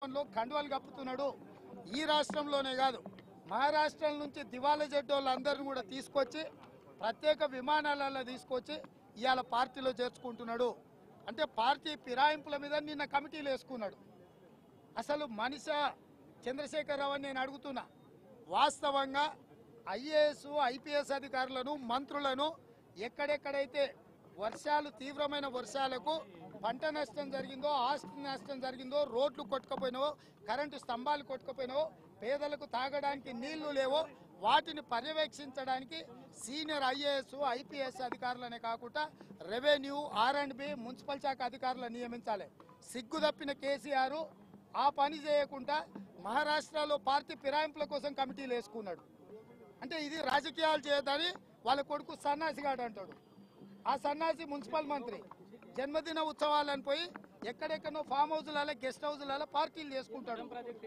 కార్యక్రమంలో కండువాలు కప్పుతున్నాడు ఈ రాష్ట్రంలోనే కాదు మహారాష్ట్రం నుంచి దివాలా జడ్డోళ్ళందరినీ కూడా తీసుకొచ్చి ప్రత్యేక విమానాలలో తీసుకొచ్చి ఇవాళ పార్టీలో చేర్చుకుంటున్నాడు అంటే పార్టీ ఫిరాయింపుల మీద నిన్న కమిటీలు వేసుకున్నాడు అసలు మనిష చంద్రశేఖరరావు అని నేను అడుగుతున్నా వాస్తవంగా ఐఏఎస్ ఐపీఎస్ అధికారులను మంత్రులను ఎక్కడెక్కడైతే వర్షాలు తీవ్రమైన వర్షాలకు పంట నష్టం జరిగిందో ఆస్తి నష్టం జరిగిందో రోడ్లు కొట్టుకపోయినావో కరెంటు స్తంభాలు కొట్టుకపోయినావో పేదలకు తాగడానికి నీళ్లు లేవో వాటిని పర్యవేక్షించడానికి సీనియర్ ఐఏఎస్ ఐపీఎస్ అధికారులనే కాకుండా revenue R and B municipal శాఖ అధికారులను నియమించాలి సిగ్గు తప్పిన కేసీఆర్ ఆ పని చేయకుండా మహారాష్ట్రలో పార్టీ ఫిరాయింపుల కోసం కమిటీలు వేసుకున్నాడు అంటే ఇది రాజకీయాలు చేయదని వాళ్ళ కొడుకు సన్నాసిగాడు అంటాడు ఆ సన్నాసి మున్సిపల్ మంత్రి జన్మదిన ఉత్సవాలను పోయి ఎక్కడెక్కడో ఫామ్ హౌస్లలో గెస్ట్ హౌస్లలో పార్టీలు చేసుకుంటాడు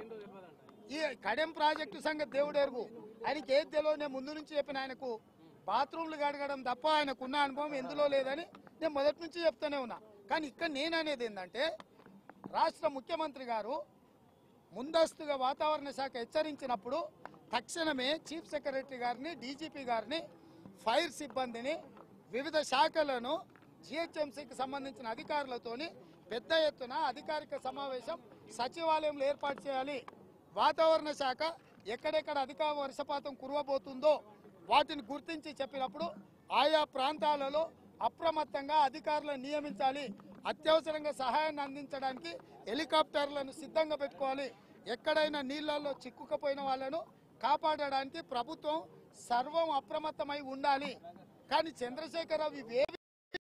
ఈ కడెం ప్రాజెక్టు సంగతి దేవుడు ఎరుగు ఆయనకి ఏది తెలియదు నేను ముందు నుంచి చెప్పిన ఆయనకు బాత్రూమ్లు గడగడం తప్ప ఆయనకున్న అనుభవం ఎందులో లేదని నేను మొదటి నుంచి చెప్తూనే ఉన్నా కానీ ఇక్కడ నేను అనేది ఏంటంటే రాష్ట్ర ముఖ్యమంత్రి గారు ముందస్తుగా వాతావరణ శాఖ హెచ్చరించినప్పుడు తక్షణమే చీఫ్ సెక్రటరీ గారిని డీజీపీ గారిని ఫైర్ సిబ్బందిని వివిధ శాఖలను జిహెచ్ఎంసీకి సంబంధించిన అధికారులతోని పెద్ద ఎత్తున అధికారిక సమావేశం సచివాలయంలో ఏర్పాటు చేయాలి వాతావరణ శాఖ ఎక్కడెక్కడ అధిక వర్షపాతం కురవబోతుందో వాటిని గుర్తించి చెప్పినప్పుడు ఆయా ప్రాంతాలలో అప్రమత్తంగా అధికారులను నియమించాలి అత్యవసరంగా సహాయాన్ని అందించడానికి హెలికాప్టర్లను సిద్ధంగా పెట్టుకోవాలి ఎక్కడైనా నీళ్లలో చిక్కుకుపోయిన వాళ్ళను కాపాడడానికి ప్రభుత్వం సర్వం అప్రమత్తమై ఉండాలి కానీ చంద్రశేఖరరావు ఇవేవి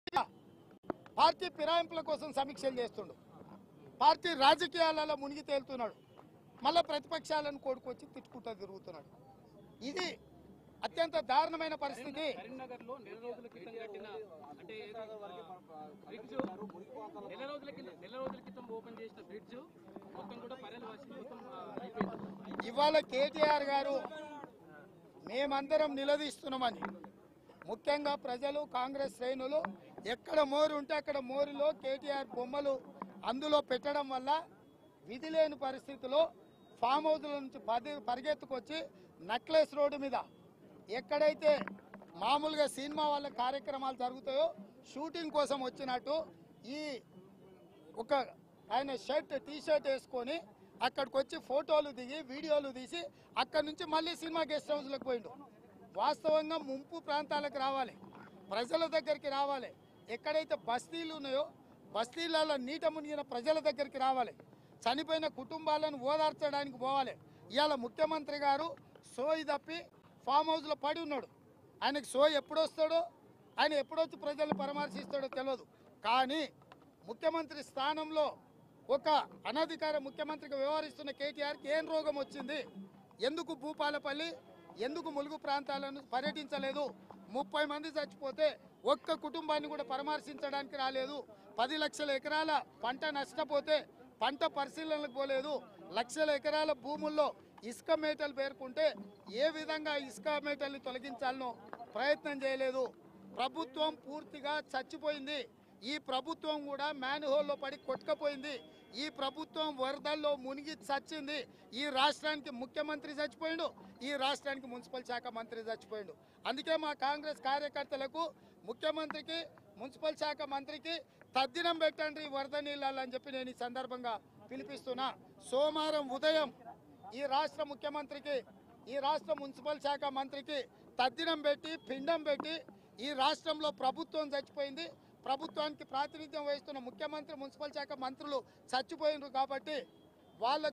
పార్టీ ఫిరాయింపుల కోసం సమీక్షలు చేస్తుండు పార్టీ రాజకీయాలలో మునిగి తేలుతున్నాడు మళ్ళా ప్రతిపక్షాలను కొడుకొచ్చి తిట్టుకుంటూ తిరుగుతున్నాడు ఇది అత్యంత దారుణమైన పరిస్థితి కరీంనగర్ లో నెల రోజుల క్రితం కట్టిన అంటే బ్రిడ్జ్ నెల రోజుల కింద నెల రోజుల క్రితం ఓపెన్ చేసిన బ్రిడ్జ్ మొత్తం కూడా పర్యలు వచ్చి మొత్తం ఆ, అయిపోయింది ఇవాళ కేటీఆర్ గారు మేమందరం నిలదీస్తున్నామని ముఖ్యంగా ప్రజలు కాంగ్రెస్ శ్రేణులు ఎక్కడ మోరు ఉంటే అక్కడ మోరులో కేటీఆర్ బొమ్మలు అందులో పెట్టడం వల్ల విధి లేని పరిస్థితిలో ఫామ్ హౌస్ల నుంచి పది పరిగెత్తుకొచ్చి నక్లెస్ రోడ్డు మీద ఎక్కడైతే మామూలుగా సినిమా వాళ్ళ కార్యక్రమాలు జరుగుతాయో షూటింగ్ కోసం వచ్చినట్టు ఈ ఒక ఆయన షర్ట్ టీ షర్ట్ వేసుకొని అక్కడికి వచ్చి ఫోటోలు దిగి వీడియోలు తీసి అక్కడి నుంచి మళ్ళీ సినిమా గెస్ట్ హౌస్లకు పోయిండు వాస్తవంగా ముంపు ప్రాంతాలకు రావాలి ప్రజల దగ్గరికి రావాలి ఎక్కడైతే బస్తీలు ఉన్నాయో బస్తీలలో నీట మునిగిన ప్రజల దగ్గరికి రావాలి చనిపోయిన కుటుంబాలను ఓదార్చడానికి పోవాలి ఇవాళ ముఖ్యమంత్రి గారు సోయి తప్పి ఫామ్ హౌస్లో పడి ఉన్నాడు ఆయనకు సోయి ఎప్పుడు వస్తాడో ఆయన ఎప్పుడొచ్చి ప్రజల్ని పరామర్శిస్తాడో తెలియదు కానీ ముఖ్యమంత్రి స్థానంలో ఒక అనధికార ముఖ్యమంత్రిగా వ్యవహరిస్తున్న కేటీఆర్కి ఏం రోగం వచ్చింది ఎందుకు భూపాలపల్లి ఎందుకు ములుగు ప్రాంతాలను పర్యటించలేదు ముప్పై మంది చచ్చిపోతే ఒక్క కుటుంబాన్ని కూడా పరామర్శించడానికి రాలేదు పది లక్షల ఎకరాల పంట నష్టపోతే పంట పరిశీలనలకు పోలేదు లక్షల ఎకరాల భూముల్లో ఇసుక మేటలు పేర్కొంటే ఏ విధంగా ఇసుక మేటల్ని తొలగించాలనో ప్రయత్నం చేయలేదు ప్రభుత్వం పూర్తిగా చచ్చిపోయింది ఈ ప్రభుత్వం కూడా మ్యాన్హోల్లో పడి కొట్టుకపోయింది ఈ ప్రభుత్వం వరదల్లో మునిగి చచ్చింది ఈ రాష్ట్రానికి ముఖ్యమంత్రి చచ్చిపోయిండు ఈ రాష్ట్రానికి మున్సిపల్ శాఖ మంత్రి చచ్చిపోయిండు అందుకే మా కాంగ్రెస్ కార్యకర్తలకు ముఖ్యమంత్రికి మున్సిపల్ శాఖ మంత్రికి తద్దినం పెట్టండి ఈ వరద నీళ్ళని చెప్పి నేను ఈ సందర్భంగా పిలిపిస్తున్నా సోమవారం ఉదయం ఈ రాష్ట్ర ముఖ్యమంత్రికి ఈ రాష్ట్ర మున్సిపల్ శాఖ మంత్రికి తద్దినం పెట్టి పిండం పెట్టి ఈ రాష్ట్రంలో ప్రభుత్వం చచ్చిపోయింది ప్రభుత్వానికి ప్రాతినిధ్యం వహిస్తున్న ముఖ్యమంత్రి మున్సిపల్ శాఖ మంత్రులు చచ్చిపోయినారు కాబట్టి వాళ్ళ